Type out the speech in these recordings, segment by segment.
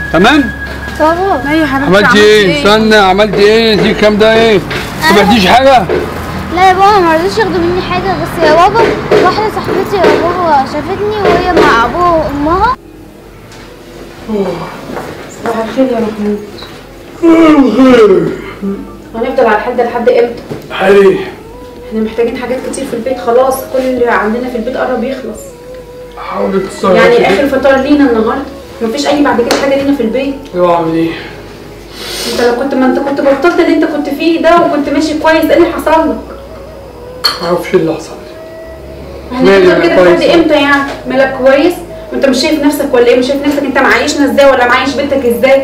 تمام بابا ايوه يا حبيبتي عملت عملت ايه استنى عملت ايه دي كام ده ايه ما بعتيش حاجه لا يا بابا ما رضوش ياخدوا مني حاجه بس يا بابا واحده صاحبتي يا بابا شافتني وهي مع ابوها وامها صباح الخير يا محمود هنفضل على الحد لحد امتى؟ حالي احنا محتاجين حاجات كتير في البيت خلاص كل اللي عندنا في البيت قرب يخلص حاول تتصرف يعني اخر فطار لينا النهارده مفيش اي بعد كده حاجه لينا في البيت ايوه اعمل ايه انت لو كنت ما انت كنت بطلت اللي انت كنت فيه ده وكنت ماشي كويس ايه اللي حصل لك؟ ما اعرفش ايه اللي حصل احنا مالي هنفضل أنا كده لحد كويس. امتى يعني؟ مالك كويس؟ وانت مش شايف نفسك ولا ايه؟ مش شايف نفسك انت معايشنا ازاي ولا معايش بنتك ازاي؟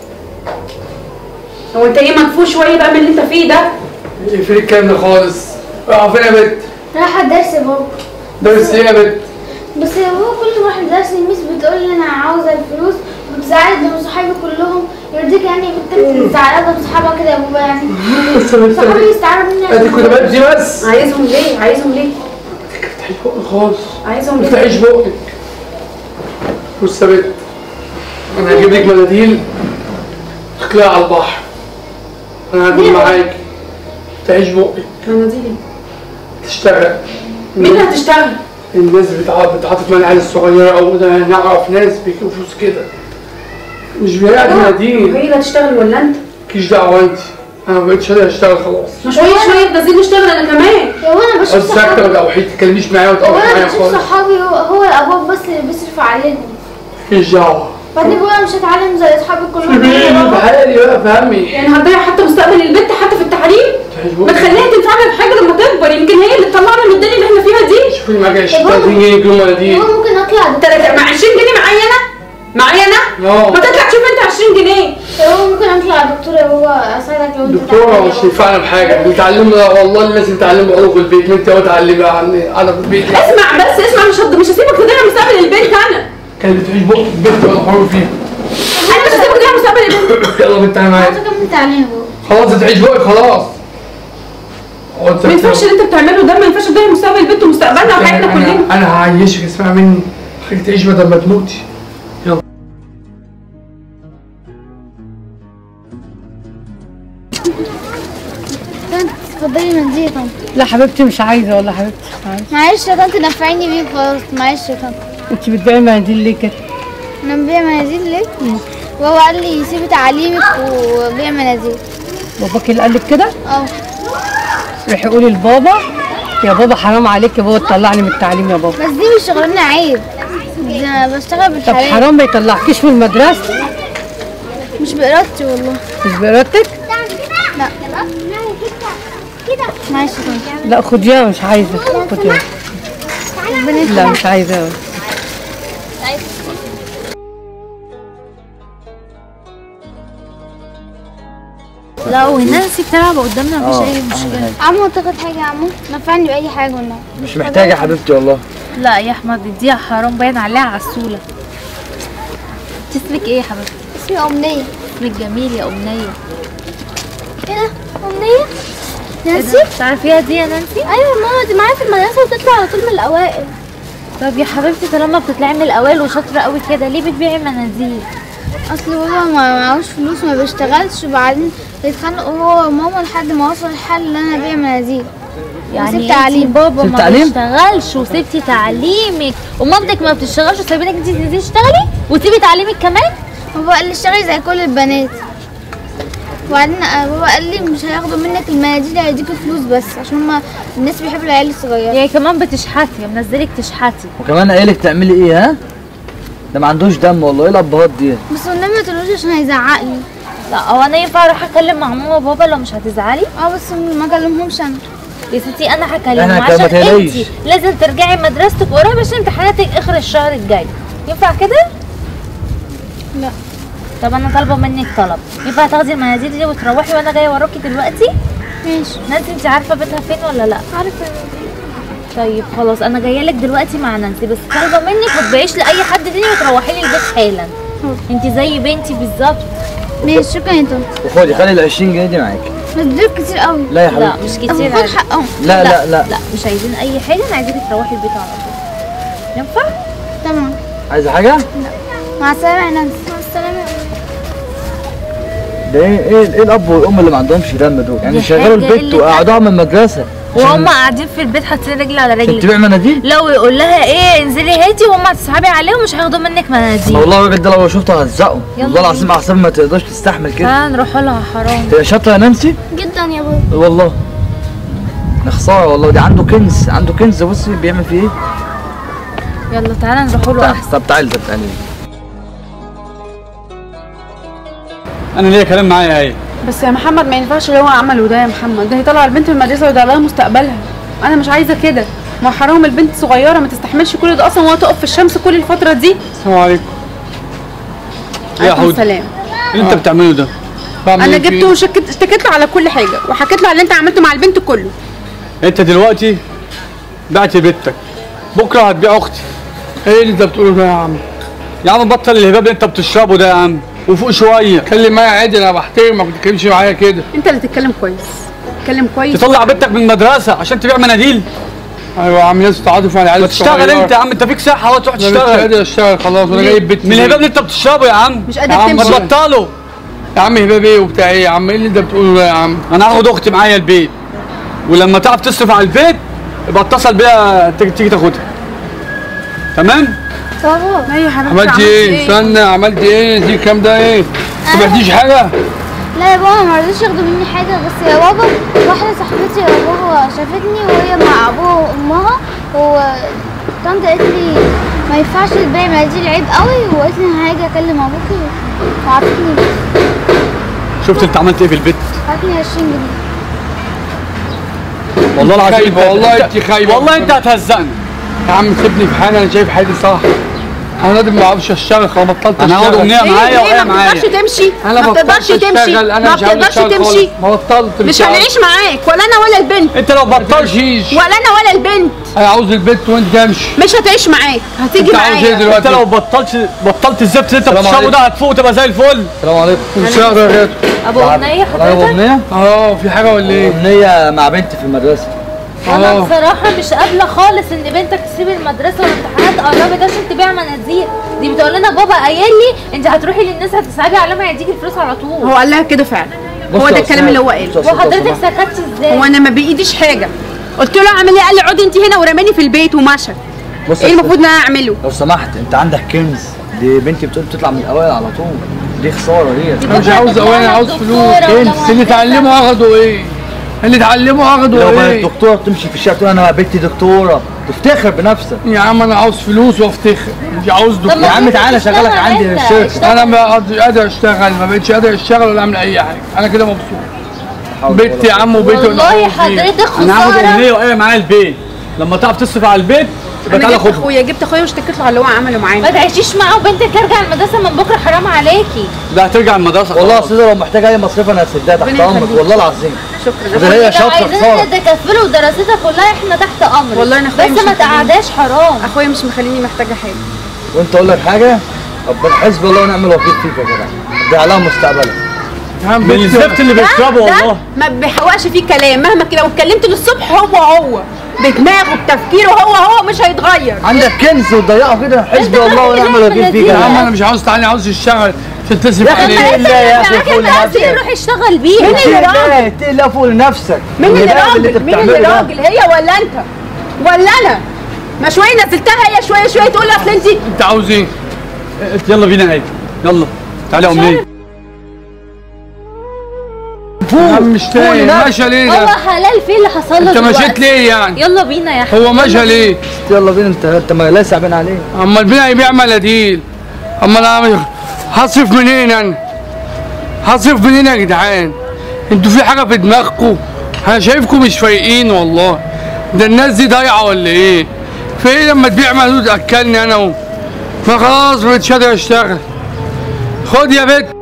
هو انت ايه مدفوع شويه بقى من اللي انت فيه ده؟ ايه في الكلام ده خالص راح فين يا بنت رايحه الدرس يا بابا درس ايه يا بنت بس يا بابا كل ما اروح الدرس الميس بتقول لي انا عاوزه الفلوس وبتزعلي قدام صحابي كلهم يرضيك يعني بنتك تزعلها قدام صحابها كده يا بابا يعني صحابي يستعروا مني ادي كنت بدي بس عايزهم ليه؟ عايزهم ليه؟ تفتحيش بقك خالص عايزهم ما ليه؟ تفتحيش بقك بص يا بنت انا هجيب لك مناديل تطلعي على البحر انا هجيب معاكي ما تفتحيش بقك مناديل تشتغل مين اللي هتشتغل؟ الناس بتعاطف بتعاطف مع العيال الصغيرة أو ده نعرف ناس بيجيبوا فلوس كده مش بيلاقي مناديل وهي اللي هتشتغل ولا انت؟ مالكيش دعوة أنت أنا ما بقتش قادر أشتغل خلاص ما شويه شويه نازلين نشتغل انا كمان يا وانا بشوف قصدي ساكتة صحابي ولا أو حيد تكلمنيش معايا وتقف وانا معايا بشوف خالص صحابي هو, هو الابواب بس اللي بيصرف عليهم مالكيش دعوة بعدين بقول انا مش هتعلم زي اصحابي كلهم سيبيني يا بابا. بحالي بقى فهمي يعني هتضيع حتى مستقبل البنت حتى في التعليم مفتحيش ما بقك تخليها تنفعنا بحاجه لما تكبر يمكن هي اللي تطلعنا من الدنيا اللي احنا فيها دي شوفي معاك 20 بابا. 30 جنيه يجيبوا يا مناديل بابا ممكن اطلع انت مع 20 جنيه معايا انا معايا انا اه. ما تطلع تشوف انت 20 جنيه يا بابا ممكن اطلع دكتور يا بابا اساعدك لو انت دكتورة تعبان يا مش بابا. ينفعنا بحاجة بيتعلموا والله الناس بتعلموا علوم في البيت انت اهو تعلمي عني أنا في البيت اسمع بس اسمع مش هد... مش هسيبك تضيع مستقبل البنت انا كانت بتعيش بقك في البيت ولا حر فيها انا مش هسيبك تضيع مستقبل البنت يلا بنت أنا معاك عاوزه اكمل تعليم يا بابا خلاص هتعيش بقك خلاص ما ينفعش اللي انت بتعمله ده ما ينفعش تضيع مستقبل البنت ومستقبلنا وحياتنا كلنا انا انا هعيشك اسمع مني خليك تعيش بدل ما تموتي يلا طنط اتفضلي منديل يا طنط لا حبيبتي مش عايزه والله حبيبتي معلش. معلش يا طنط نفعيني بيه خلاص معلش يا طنط انت بتبيعي مناديل ليه كده؟ انا ببيع مناديل ليه؟ وهو قال لي سيبي تعليمك وبيع مناديل باباك اللي قالك كده؟ اه روحي قولي لبابا يا بابا حرام عليك يا بابا تطلعني من التعليم يا بابا بس دي مش شغلانه عيب ده أنا بشتغل طب بالحلال حرام ما يطلعكيش من المدرسه مش بإرادتي والله مش بإرادتك؟ لا معلش يا طنط لا خديها مش عايزه خديها ربنا لا يخليك. مش عايزه لا ونانسي بتلعب قدامنا مفيش اي مشكله عمو تاخد حاجه يا عمو نفعني بأي حاجه والله مش محتاجة يا حبيبتي والله لا يا احمد دي حرام باين عليها عسوله اسمك ايه يا حبيبتي اسمي أمنية اسمك جميل يا امنيه ايه ده؟ أمنية؟ إيه نانسي؟ ده؟ تعرفيها دي يا نانسي ايوه ماما دي معايا في المدرسه وبتطلع على طول من الاوائل طب يا حبيبتي طالما بتطلعي من الاوائل وشاطره قوي كده ليه بتبيعي مناديل اصل بابا ما معهوش فلوس ما بيشتغلش وبعدين اتخانقوا هو وماما لحد ما وصل الحل ان انا ابيع مناديل يعني وسبت انتي تعليم. بابا سبت ما تعليم؟ بيشتغلش وسبتي تعليمك ومامتك ما بتشتغلش وسايبينك انتي تنزلي تشتغلي وتسيبي تعليمك كمان بابا قال لي اشتغلي زي كل البنات وبعدين آه، بابا قال لي مش هياخدوا منك المناديل هيديكوا فلوس بس عشان هما الناس بيحبوا العيال الصغيره يعني كمان بتشحتي منزلك تشحتي وكمان قايلك تعملي ايه ها؟ ده ما عندوش دم والله ايه الابهات دي؟ بس والنبي ما تقولوش عشان هيزعق لي لا هو انا ينفع اروح اتكلم مع ماما وبابا لو مش هتزعلي اه بس ما كلمهمش انا يا ستي انا هكلمهم احنا عشان ما تقلقيش. انتي لازم ترجعي مدرستك قريب عشان امتحاناتك اخر الشهر الجاي ينفع كده؟ لا طب انا طالبه منك طلب ينفع تاخدي المناديل دي وتروحي وانا جايه وراكي دلوقتي ماشي نانسي انت عارفه بيتها فين ولا لا عارفه طيب خلاص انا جايه لك دلوقتي مع نانسي بس طالبه منك ما تبيعيش لاي حد تاني وتروحي لي البيت حالا انت زي بنتي بالظبط ماشي شكرا يا طنط وخدي خلي ال 20 جنيه دي معاكي بس دول كتير قوي لا يا لا حبيبتي مش كتير خد عادي. حقهم لا لا لا لا مش عايزين اي حاجه انا عايزاكي تروحي البيت على طول ينفع تمام عايزة حاجة؟ مع السلامه يا نانسي مع السلامه ده ايه ايه, إيه الاب والام اللي ما عندهمش دم دول يعني دي شغلوا حاجة البت قلة وقعدوها من المدرسه وهم قاعدين في البيت حاطين رجل على عشان رجل تبيع مناديل لو يقول لها ايه انزلي هاتي وهم هتسحبي عليهم مش هياخدوا منك مناديل والله الراجل ده لو شفته هزقه يلا والله العظيم احسن ما تقدرش تستحمل كده ها نروح لها حرام هي شاطره يا نانسي جدا يا بابا والله يا خساره والله دي عنده كنز عنده كنز بصي بيعمل فيه ايه يلا تعالى نروح له طب احسن طب تعالي طب تعالي انا ليا كلام معايا يا ايه بس يا محمد ما ينفعش اللي هو عمله ده يا محمد ده هيطلع البنت من المدرسه ويضيع لها مستقبلها انا مش عايزه كده ما حرام البنت صغيره ما تستحملش كل ده اصلا وهي تقف في الشمس كل الفتره دي السلام عليكم يا عليكم حود السلام ايه اللي انت بتعمله ده بعمل انا إيه فيه؟ جبته وشكت اشتكيت له على كل حاجه وحكيت له على اللي انت عملته مع البنت كله انت دلوقتي بعت بنتك بكره هتبيع اختي ايه اللي انت بتقوله ده يا عم يا عم بطل الهباب اللي انت بتشربه ده يا عم وفوق شويه اتكلم معايا عادي انا بحترمك ما تتكلمش معايا كده انت اللي تتكلم كويس اتكلم كويس تطلع بنتك من المدرسه عشان تبيع مناديل ايوه يا عم لازم تعاطف مع العيال ما تشتغل انت يا عم انت فيك صحه اهو تروح انا مش تشتغل قادر اشتغل خلاص وانا جايب بيت من الهباب اللي انت بتشربه يا عم مش يا قادر عم ما تمشي بطل. تبطله يا عم هباب ايه وبتاع ايه يا عم ايه اللي انت بتقوله ده يا عم انا هاخد اختي معايا البيت ولما تعرف تصرف على البيت يبقى اتصل بيها تيجي تيجي تاخدها تمام بابا لا يا حبيبتي عملت ايه استنى عملت ايه دي الكلام ده ايه ما سمعتيش حاجه لا يا بابا ما رضيتش ياخدوا مني حاجه بس يا بابا واحده صاحبتي يا بابا شافتني وهي مع ابوها وامها وطنط قالت لي ما ينفعش تبيعي مناديل عيب قوي وقالت لي انا هاجي اكلم ابوكي وعطتني شفت انت عملت ايه في البيت عطتني 20 جنيه والله العظيم خايبة، انت- والله انت- انت خايبة. والله انت هتهزقني يا عم سيبني في حالي انا شايف حالي صح انا نادم ما بعرفش اشتغل خلاص بطلت انا هاخد اشتغل امنيه ليه معايا ليه وهي ما معايا بتقدرش تمشي انا ما بطلت بتقدرش تمشي اشتغل انا ما مش عاوز بتقدرش اشتغل تمشي خالص. ما بطلت مش هنعيش معاك ولا انا ولا البنت انت لو بطلت تمشيش ولا انا ولا البنت انا عاوز البيت وانت امشي مش هتعيش معاك هتيجي انت عاوز ايه معايا دلوقتي انت لو بطلت بطلت الزفت اللي انت السلام بتشربه عليكم. ده هتفوق وتبقى زي الفل السلام عليكم الشهر يا غير ابو امنيه انا ابو حضرتك امنيه اه في حاجه ولا ايه امنيه مع بنتي في المدرسه انا اه. بصراحه مش قابله خالص ان بنتك تسيب المدرسه والامتحانات قربت عشان تبيع مناديل دي بتقول لنا بابا قايل لي انت هتروحي للناس هتسحبي على ما هيديكي الفلوس على طول هو قال لها كده فعلا بص هو يا ده الكلام أستاذ، اللي هو بص قاله يا أستاذ لو وحضرتك سمحت. سكتي ازاي هو انا ما بايديش حاجه قلت له اعمل ايه قال لي اقعدي انت هنا ورماني في البيت ومشى بص يا ايه أستاذ، المفروض ان انا اعمله لو سمحت انت عندك كنز دي بنتي بتقول بتطلع من الاوائل على طول دي خساره دي انا مش عاوز اوان انا عاوز فلوس اللي اتعلموا اخدوا ايه اللي اتعلموا اخدوا لو بقت ايه دكتوره بتمشي في الشارع تقول انا بنتي دكتوره تفتخر بنفسك يا عم انا عاوز فلوس وافتخر مش عاوز طب دكتور ما يا عم انت تعالى تشتغل شغلك عندي انت، في الشركة. اشتغل. انا ما قادر قادر اشتغل ما بقتش قادر اشتغل ولا اعمل اي حاجه انا كده مبسوط بيت يا عم وبيت ولا والله عاوز إيه؟ حضرتك انا هاخد خساره امنيه وهي معايا البيت لما تعرف تصرف على البيت يبقى انا تعالى جبت خدها اخويا جبت اخويا واشتكيت له على اللي هو عمله ما معانا تعيشيش معاه وبنتك ارجع المدرسه من بكره حرام عليكي لا هترجع المدرسه والله يا خلاص. استاذ لو محتاجه اي مصرف انا هسدها تحت ربنا امرك يخليك. والله العظيم شكرا ده هي لو شاطره عايزين خساره تكفلوا دراستها كلها احنا تحت امرك والله أنا أخويا بس مش ما مخليني. تقعداش حرام اخويا مش مخليني محتاجه حاجه وانت اقول لك حاجه ربنا حسبي الله ونعم الوكيل فيك يا جدع ضيع لها مستقبلك يا عم من بيت الزفت اللي بيشربه ده والله ما بيحوقش فيه كلام مهما كده لو اتكلمت للصبح هو هو بدماغه بتفكيره هو هو مش هيتغير عندك كنز وتضيعه كده حسبي الله ونعم الوكيل فيك يا يا عم عم انا مش عاوز تعالي عاوز اشتغل عشان تصرف يا أخي عليه اتقي الله يا اخي معاك فوق المناديل لنفسك روح اشتغل بيها مين اللي راجل اتقي الله فوق لنفسك مين اللي والهباب راجل انت مين اللي بتعمله ده. راجل هي ولا انت ولا انا ما شويه نزلتها هي شويه شويه تقول لي اصل انت انت عاوز ايه؟ يلا بينا عادي يلا تعالى يا امنيه يا عم مش فوق تايه لنفسك. ماشي ليه هو ده؟ حلال فيه اللي حصل له انت مشيت دلوقتي. ليه يعني؟ يلا بينا يا حبيبي هو ماشي ليه؟ يلا بينا انت انت ما لاسع بين عليه اما البناء يبيع مناديل اما انا أعمل- هصرف منين انا؟ هصرف منين يا جدعان؟ انتوا في حاجه في دماغكم؟ انا شايفكم مش فايقين والله ده الناس دي ضايعه ولا ايه؟ في ايه لما تبيع مناديل تاكلني انا و... ما خلاص مش قادر اشتغل خد يا بت